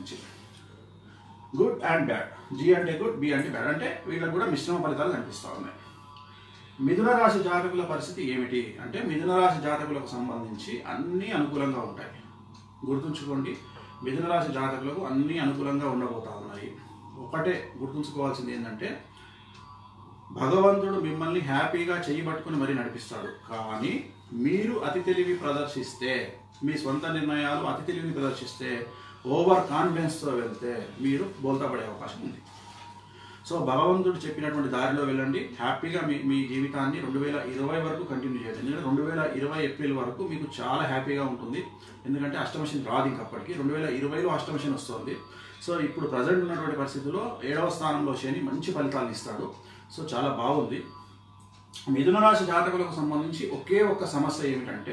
సంబంధించి good and bad G అంటే good B అంటే బ్యాడ్ అంటే వీళ్ళకి కూడా మిశ్రమ ఫలితాలు కనిపిస్తూ ఉన్నాయి మిథున రాశి జాతకుల పరిస్థితి ఏమిటి అంటే మిథున రాశి జాతకులకు సంబంధించి అన్నీ అనుకూలంగా ఉంటాయి గుర్తుంచుకోండి మిథున రాశి జాతకులకు అన్నీ అనుకూలంగా ఉండబోతా ఉన్నాయి ఒకటే గుర్తుంచుకోవాల్సింది ఏంటంటే భగవంతుడు మిమ్మల్ని హ్యాపీగా చేయబట్టుకుని మరీ నడిపిస్తాడు కానీ మీరు అతి తెలివి ప్రదర్శిస్తే మీ సొంత నిర్ణయాలు అతి తెలివిని ప్రదర్శిస్తే ఓవర్ కాన్ఫిడెన్స్తో వెళ్తే మీరు బోల్తా పడే అవకాశం ఉంది సో భగవంతుడు చెప్పినటువంటి దారిలో వెళ్ళండి హ్యాపీగా మీ మీ జీవితాన్ని రెండు వేల ఇరవై వరకు కంటిన్యూ చేయండి ఎందుకంటే రెండు వేల ఇరవై ఏప్రిల్ వరకు మీకు చాలా హ్యాపీగా ఉంటుంది ఎందుకంటే అష్టమశని రాదు ఇంకప్పటికి రెండు వేల ఇరవైలో అష్టమశని వస్తుంది సో ఇప్పుడు ప్రజెంట్ ఉన్నటువంటి పరిస్థితుల్లో ఏడవ స్థానంలో శని మంచి ఫలితాలు ఇస్తాడు సో చాలా బాగుంది మిథున రాశి జాతకులకు సంబంధించి ఒకే ఒక్క సమస్య ఏమిటంటే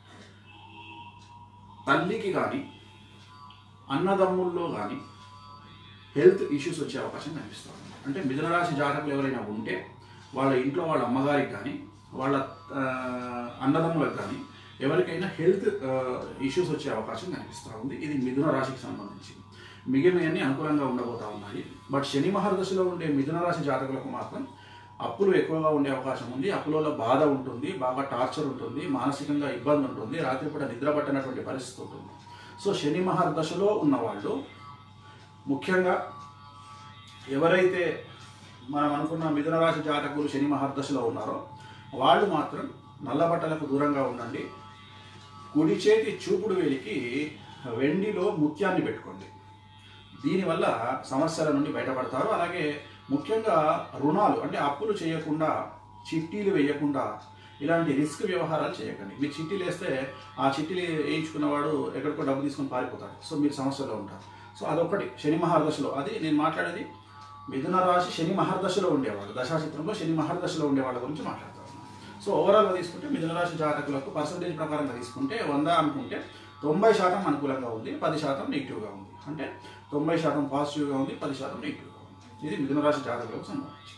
తల్లికి కానీ అన్నదమ్ముల్లో కానీ హెల్త్ ఇష్యూస్ వచ్చే అవకాశం కనిపిస్తుంది అంటే మిథున రాశి జాతకులు ఎవరైనా ఉంటే వాళ్ళ ఇంట్లో వాళ్ళ అమ్మగారికి కానీ వాళ్ళ ఆ, అన్నదమ్ములకు కానీ ఎవరికైనా హెల్త్ ఇష్యూస్ వచ్చే అవకాశం కనిపిస్తూ ఉంది ఇది మిథున రాశికి సంబంధించి మిగిలినవన్నీ అనుకూలంగా ఉండబోతా ఉన్నాయి బట్ శని మహర్దశలో ఉండే మిథున రాశి జాతకులకు మాత్రం అప్పులు ఎక్కువగా ఉండే అవకాశం ఉంది అప్పులలో బాధ ఉంటుంది బాగా టార్చర్ ఉంటుంది మానసికంగా ఇబ్బంది ఉంటుంది రాత్రిపూట నిద్ర పట్టినటువంటి పరిస్థితి ఉంటుంది సో శని మహర్దశలో ఉన్నవాళ్ళు ముఖ్యంగా ఎవరైతే మనం అనుకున్న మిథున రాశి జాతకులు శని మహర్దశలో ఉన్నారో వాళ్ళు మాత్రం నల్ల బట్టలకు దూరంగా ఉండండి కుడి చేతి చూపుడు వేలికి వెండిలో ముత్యాన్ని పెట్టుకోండి దీనివల్ల సమస్యల నుండి బయటపడతారు అలాగే ముఖ్యంగా రుణాలు అంటే అప్పులు చేయకుండా చిట్టీలు వేయకుండా ఇలాంటి రిస్క్ వ్యవహారాలు చేయకండి మీరు చిట్టీలు వేస్తే ఆ చిట్టీలు వేయించుకున్నవాడు ఎక్కడికో డబ్బు తీసుకొని పారిపోతాడు సో మీరు సమస్యలో ఉంటారు సో అదొకటి శని మహర్దశలో అది నేను మాట్లాడేది మిథున రాశి శని మహర్దశలో ఉండేవాళ్ళు దశాచిత్రంలో శని మహర్దశలో ఉండే వాళ్ళ గురించి మాట్లాడుతాను సో ఓవరాల్గా తీసుకుంటే మిథున రాశి జాతకులకు పర్సంటేజ్ ప్రకారంగా తీసుకుంటే వంద అనుకుంటే తొంభై శాతం అనుకూలంగా ఉంది పది శాతం నెగిటివ్గా ఉంది అంటే తొంభై శాతం పాజిటివ్గా ఉంది పది శాతం నెగిటివ్గా ఉంది ఇది మిథున రాశి జాతకులకు సంబంధించి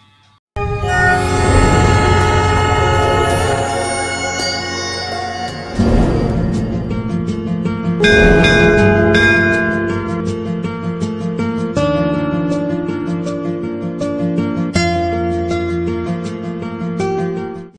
thank you